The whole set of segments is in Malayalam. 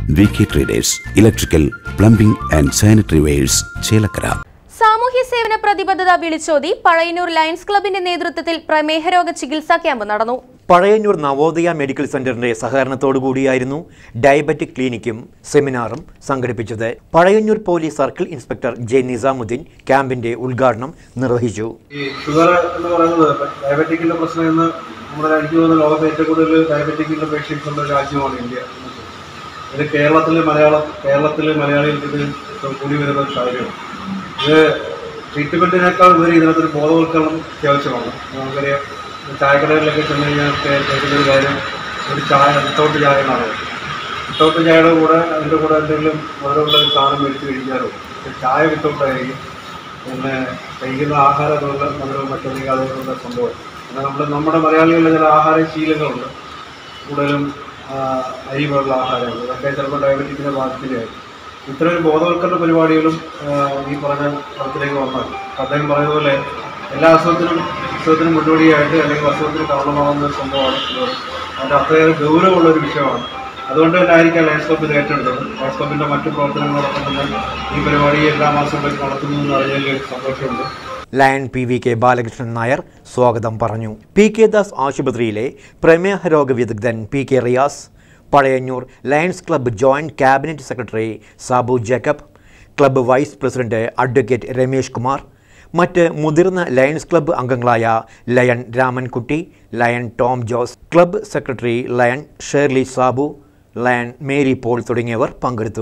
V K traders electrical plumbing and sanitary wares Chelakkara സാമൂഹ്യ സേവന പ്രതിബദ്ധത വിളിച്ചോതി പഴയന്നൂർ ലയൺസ് ക്ലബിന്റെ നേതൃത്വത്തിൽ പ്രമേഹരോഗ ചികിത്സാ ക്യാമ്പ് നടന്നു പഴയന്നൂർ നവോദയ മെഡിക്കൽ സെന്ററിന്റെ സഹകരണത്തോടുകൂടിയായിരുന്നു ഡയബറ്റിക് ക്ലിനിക്കും സെമിനാറും സംഘടിപ്പിച്ചത് Pazhayannur police circle inspector J Nizamuddin ക്യാമ്പിന്റെ ഉദ്ഘാടനം നിർവഹിച്ചു ഈ ഷുഗർ എന്ന് പറയുന്നത് ഡയബറ്റിക്കിന്റെ പ്രശ്നം ഇന്ന് നമ്മുടെ എനിക്ക് തോന്നുന്ന ലോകത്ത് ഏറ്റവും കൂടുതൽ ഡയബറ്റിക്കിന്റെ പേഷ്യൻസ് ഉള്ള രാജ്യമാണ് ഇന്ത്യ ഇത് കേരളത്തിൽ മലയാളം കേരളത്തിൽ മലയാളികൾക്ക് ഇത് ഇപ്പം കൂടി വരുന്ന ഒരു സാഹചര്യമാണ് ഇത് ട്രീറ്റ്മെൻറ്റിനേക്കാൾ ഉപരി ഇതിനകത്തൊരു ബോധവൽക്കരണം അത്യാവശ്യമാണ് നമുക്കറിയാം ചായക്കടകളിലൊക്കെ ചെന്ന് കഴിഞ്ഞാൽ കേ- കേൾക്കുന്ന ഒരു കാര്യം ഒരു ചായ വിത്തൗട്ട് ചായ എന്നാണ് വിത്തൗട്ട് ചായയുടെ കൂടെ അതിൻ്റെ കൂടെ എന്തെങ്കിലും മധുരമുള്ള ഒരു സാധനം മേടിച്ച് കഴിക്കാറുണ്ട് പക്ഷേ ചായ വിത്തൗട്ട് ആയിരിക്കും പിന്നെ കഴിക്കുന്ന ആഹാരം അതുപോലെ മധുരവും മറ്റെന്തെങ്കിലും അതുപോലുള്ള സംഭവം പിന്നെ നമ്മൾ നമ്മുടെ മലയാളികളുടെ ചില ആഹാര ശീലങ്ങളുണ്ട് കൂടുതലും ആ, അരി പോലുള്ള ആഹാരങ്ങൾ ഇതൊക്കെ ചിലപ്പോൾ ഡയബറ്റിക്കിനെ ബാധിക്കുകയായിരിക്കും ഇത്തരം ഒരു ബോധവൽക്കരണ പരിപാടികളും ആ, ഈ പറഞ്ഞ തലത്തിലേക്ക് വന്നാൽ അദ്ദേഹം പറയുന്ന എല്ലാ അസുഖത്തിനും അസുഖത്തിനും മുന്നോടിയായിട്ട് അല്ലെങ്കിൽ അസുഖത്തിന് കാരണമാകുന്ന ഒരു സംഭവമാണ് ഷുഗർ അതിൻ്റെ അത്രയേറെ ഗൗരവമുള്ള ഒരു വിഷയമാണ് അതുകൊണ്ട് തന്നെ ആയിരിക്കാം ലയൻസ് ക്ലബ് ഇത് ഏറ്റെടുത്തത് ലയൻസ് ക്ലബിൻ്റെ മറ്റു പ്രവർത്തനങ്ങളോടൊപ്പം തന്നെ ഈ പരിപാടി എല്ലാ മാസവും വെച്ച് നടത്തുന്നു എന്ന് അറിഞ്ഞതിൽ സന്തോഷമുണ്ട് lion P V K Balakrishnan Nair സ്വാഗതം പറഞ്ഞു പി കെ ദാസ് ആശുപത്രിയിലെ പ്രമേഹ രോഗ വിദഗ്ധൻ P K Riyas Pazhayannur lions club joint cabinet secretary Sabu Jacob club vice president advocate Ramesh Kumar മറ്റ് മുതിർന്ന ലയൺസ് ക്ലബ്ബ് അംഗങ്ങളായ lion Ramankutty lion Tom Jose club secretary lion Shirley Sabu lion Mary Paul തുടങ്ങിയവർ പങ്കെടുത്തു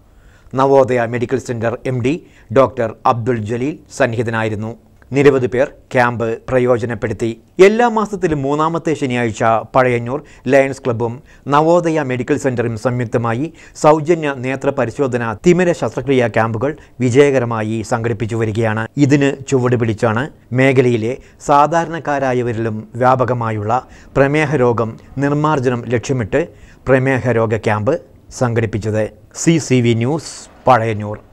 Navodaya medical centre M D doctor Abdul Jaleel സന്നിഹിതനായിരുന്നു നിരവധി പേർ ക്യാമ്പ് പ്രയോജനപ്പെടുത്തി എല്ലാ മാസത്തിലും മൂന്നാമത്തെ ശനിയാഴ്ച പഴയന്നൂർ ലയൺസ് ക്ലബ്ബും നവോദയ മെഡിക്കൽ സെന്ററും സംയുക്തമായി സൗജന്യ നേത്ര പരിശോധന തിമിര ശസ്ത്രക്രിയാ ക്യാമ്പുകൾ വിജയകരമായി സംഘടിപ്പിച്ചു വരികയാണ് ഇതിന് ചുവട് പിടിച്ചാണ് മേഖലയിലെ സാധാരണക്കാരായവരിലും വ്യാപകമായുള്ള പ്രമേഹ രോഗം നിർമ്മാർജ്ജനം ലക്ഷ്യമിട്ട് പ്രമേഹ രോഗ ക്യാമ്പ് സംഘടിപ്പിച്ചത് C C V news Pazhayannur